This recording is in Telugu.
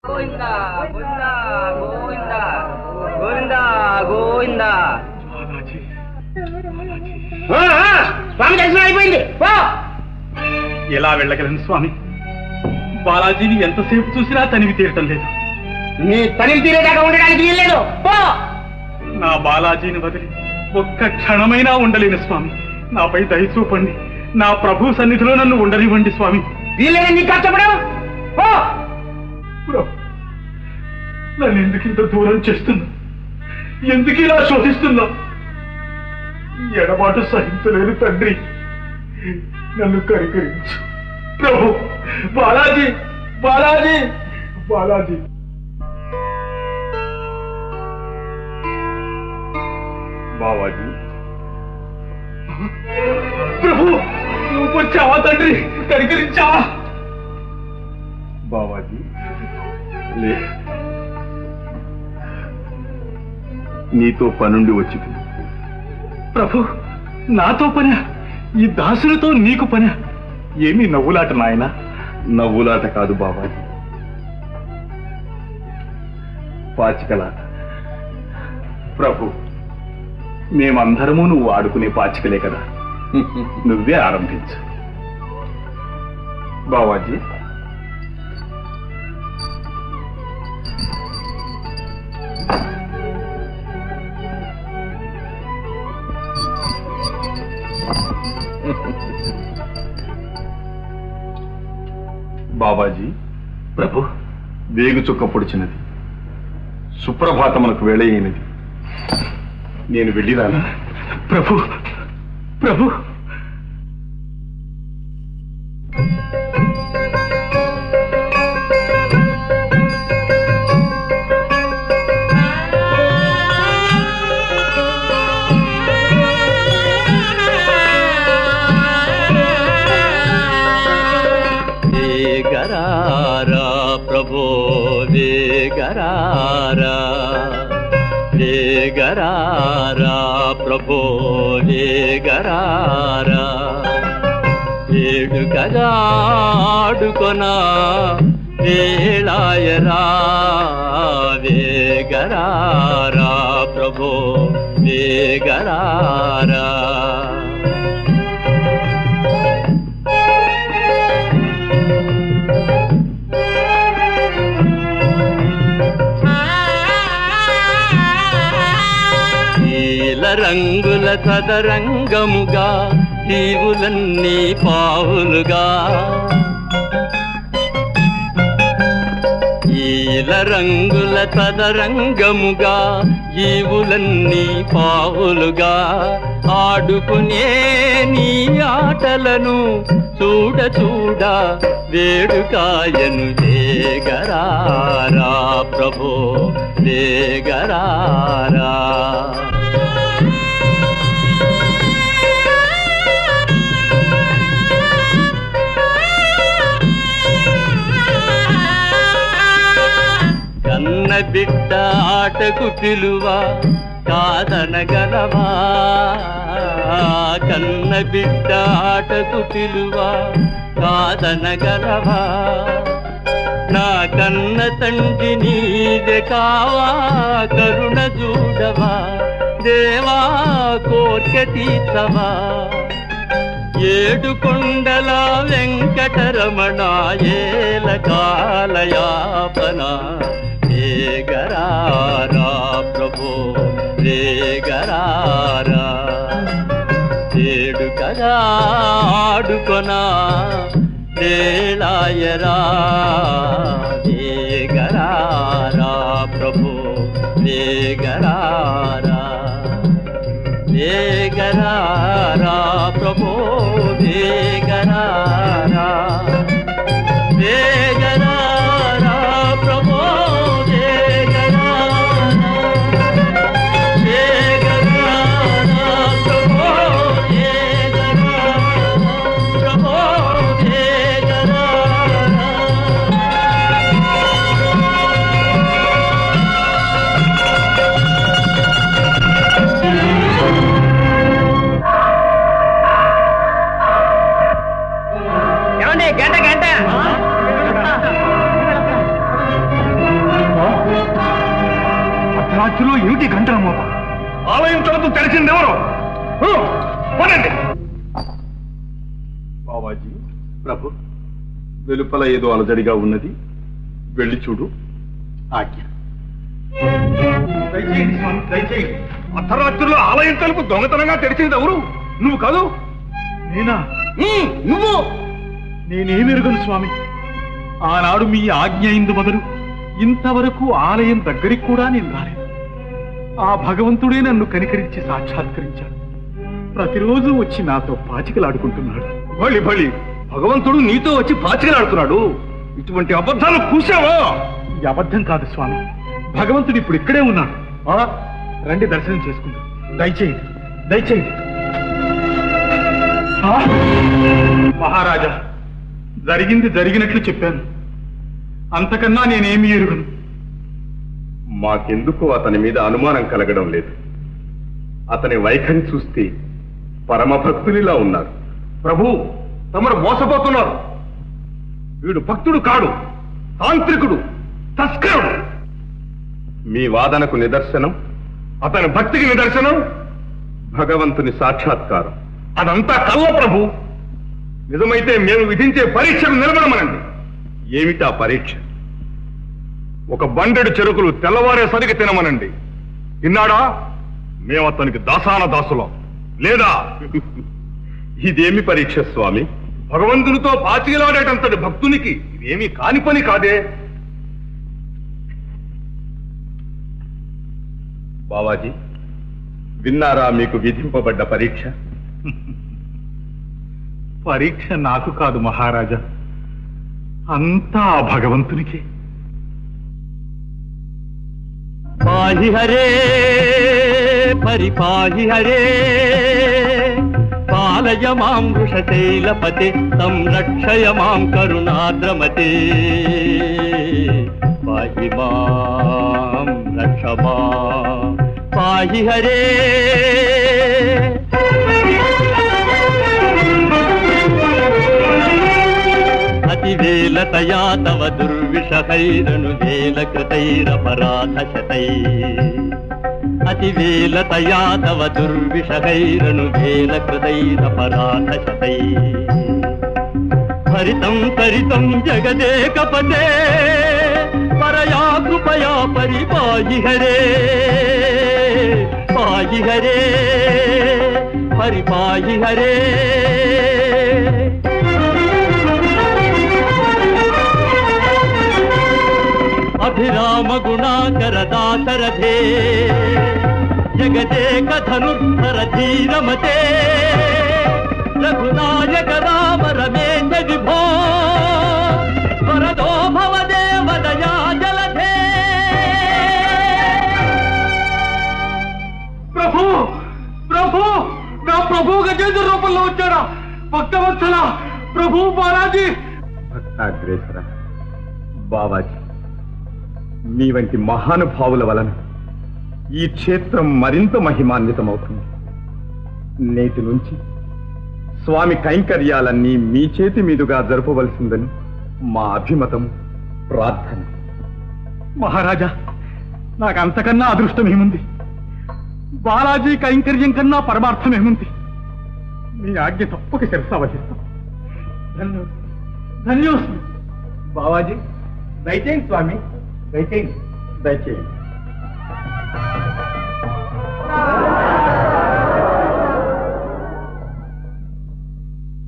గోవింద గోవింద గోవింద గోవింద గోవింద స్వామి దర్శనం అయిపోయింది పో ఎలా వెళ్ళగలను స్వామి బాలాజీని ఎంతసేపు చూసినా తనివి తీరటం లేదు నీ తనివి తీరేదాకా ఉండడానికి వీల్లేదు పో నా బాలాజీని వదిలి ఒక్క క్షణమైనా ఉండలేను స్వామి నాపై దయ చూపండి నా ప్రభు సన్నిధిలో నన్ను ఉండనివ్వండి స్వామి వీల్లేదు నీకు కష్టపడవు పో ప్రభు, నన్ను ఎందుకు ఇంత దూరం చేస్తున్నా ఎందుకు ఇలా శోధిస్తున్నా ఈ ఎడబాటు సహించలేని తండ్రి నన్ను కరికరించు ప్రభు బాలాజీ బాలాజీ బాలాజీ బావాజీ ప్రభు నువ్వు వచ్చావా తండ్రి కరికరించావా బావాజీ లే నీతో పనుండి వచ్చి ప్రభు నాతో పనా ఈ దాసులతో నీకు పనా ఏమీ నవ్వులాట నాయన నవ్వులాట కాదు బాబాజీ పాచికలాట ప్రభు మేమందరము నువ్వు ఆడుకునే పాచికలే కదా నువ్వే ఆరంభించు బావాజీ బాబాజీ ప్రభు వేగు చుక్క పొడిచినది సుప్రభాతమునకు వేళ అయినది నేను వెళ్ళిరానా ప్రభు ప్రభు వేగరారా ప్రభో వేగరారా వేగరారా ప్రభో వేగరారా వేడుకగా ఆడుకొనా వేళాయరా వేగరారా ప్రభో వేగరారా నీల రంగుల సదరంగముగా దీవులన్నీ పావులుగా ఈల రంగుల తదరంగముగా ఈవులన్నీ పావులుగా ఆడుకునే నీ ఆటలను చూడ చూడ వేడుకాయను వేగరారా ప్రభో వేగరారా కన్న బిడ్డ ఆటకు పిలువ కాదనగలవా కన్న బిడ్డ ఆటకు పిలువ కాదనగలవా నా కన్న తండ్రి నీదే కావా కరుణ చూడవా దేవా కోర్కె తీర్చవా ఏడు కొండల వెంకటరమణ ఏల కాలయాపన వేగరారా ప్రభో వేగరారా ఏడు కదా ఆడుకొనా వేళాయరా వేగరారా ప్రభో వేగరారా వేగరారా ప్రభో వేగరారా వేగరారా ప్రభో వేగరారా వేగరారా ప్రభో వేగరారా ప్రభో వేగరారా మధ్యలో ఏమిటి గంటల మోత ఆలయం తలుపు తెరిచిందెవరు హు, పదండి బాబాజీ ప్రభు వెలుపల ఏదో అలజడిగా ఉన్నది వెళ్ళి చూడు ఆజ్ఞ దయచేయండి స్వామి దయచేయండి అర్ధరాత్రిలో ఆలయం తలుపు దొంగతనంగా తెరిచింది ఎవరు నువ్వు కాదు నేనా నువ్వు నేనేమెరుగను స్వామి ఆనాడు మీ ఆజ్ఞ ఇందు మొదలు ఇంతవరకు ఆలయం దగ్గరికి కూడా నేను రాలేదు ఆ భగవంతుడే నన్ను కనికరించి సాక్షాత్కరించాడు ప్రతిరోజు వచ్చి నాతో పాచికలాడుకుంటున్నాడు బలి బలి భగవంతుడు నీతో వచ్చి పాచికలాడుతున్నాడు ఇటువంటి అబద్ధాలు కూసావా ఈ అబద్ధం కాదు స్వామి భగవంతుడు ఇప్పుడు ఇక్కడే ఉన్నాడు ఆ, రండి దర్శనం చేసుకుందాం దయచేయండి దయచేయండి ఆ, మహారాజా జరిగింది జరిగినట్లు చెప్పాను అంతకన్నా నేనేమి ఎరుగను మాకెందుకు అతని మీద అనుమానం కలగడం లేదు అతని వైఖరి చూస్తే పరమ భక్తునిలా ఉన్నారు ప్రభు తమరు మోసపోతున్నారు వీడు భక్తుడు కాడు తాంత్రికుడు తస్కరుడు మీ వాదనకు నిదర్శనం అతని భక్తికి నిదర్శనం భగవంతుని సాక్షాత్కారం అదంతా కల్ల ప్రభు నిజమైతే మేము విధించే పరీక్షలు నిలబడమనండి ఏమిటా పరీక్ష ఒక బండెడు చెరుకులు తెల్లవారేసరికి తినమనండి విన్నాడా మేము అతనికి దాసాన దాసులం లేదా ఇదేమి పరీక్ష స్వామి భగవంతునితో పాచికలాడేటంతటి భక్తునికి ఇదేమీ కాని పని కాదే బావాజీ విన్నారా మీకు విధింపబడ్డ పరీక్ష పరీక్ష నాకు కాదు మహారాజా అంతా ఆ భగవంతునికి పాహి హరే పరిపాహి హరే పాలయ మాం వృషశైలపతే సంరక్షయ మాం కరుణాద్రమతే పాహి మాం రక్ష మాం పాహి హరే అతివేలతయా తవ దుర్విషహైరను వేల కృతైరపరాధశతై అతివేలతయా తవ దుర్విషహైరను వేల కృతైరపరాధశతై హరితం తరితం జగదేకపతే పరయా కృపయా పరిపాయి హరే పాయి హరే పరిపాయి హరే అభిరామ గుణాకర దాసరథే జగదేక ధనుర్ధర ధీరమతే రఘునాయక రామ రమేశ విభో వరదో భవ దేవ దయా జలధే ప్రభు ప్రభు నా ప్రభు గజేంద్ర రూపంలో వచ్చాడా భక్తవత్సల ప్రభు బాలాజీ భక్తాగ్రేసర బావాజీ మీ వంటి మహానుభావుల వలన ఈ క్షేత్రం మరింత మహిమాన్వితమవుతుంది నేటి నుంచి స్వామి కైంకర్యాలన్నీ మీ చేతి మీదుగా జరపవలసిందని మా అభిమతం ప్రార్థన మహారాజా నాకు అంతకన్నా అదృష్టం ఏముంది బాలాజీ కైంకర్యం కన్నా పరమార్థం ఏముంది మీ ఆజ్ఞ తప్పక శిరస వహిస్తాం ధన్యోస్మి ధన్యోస్మి బావాజీ దయచేయండి స్వామి దయచేయండి దయచేయండి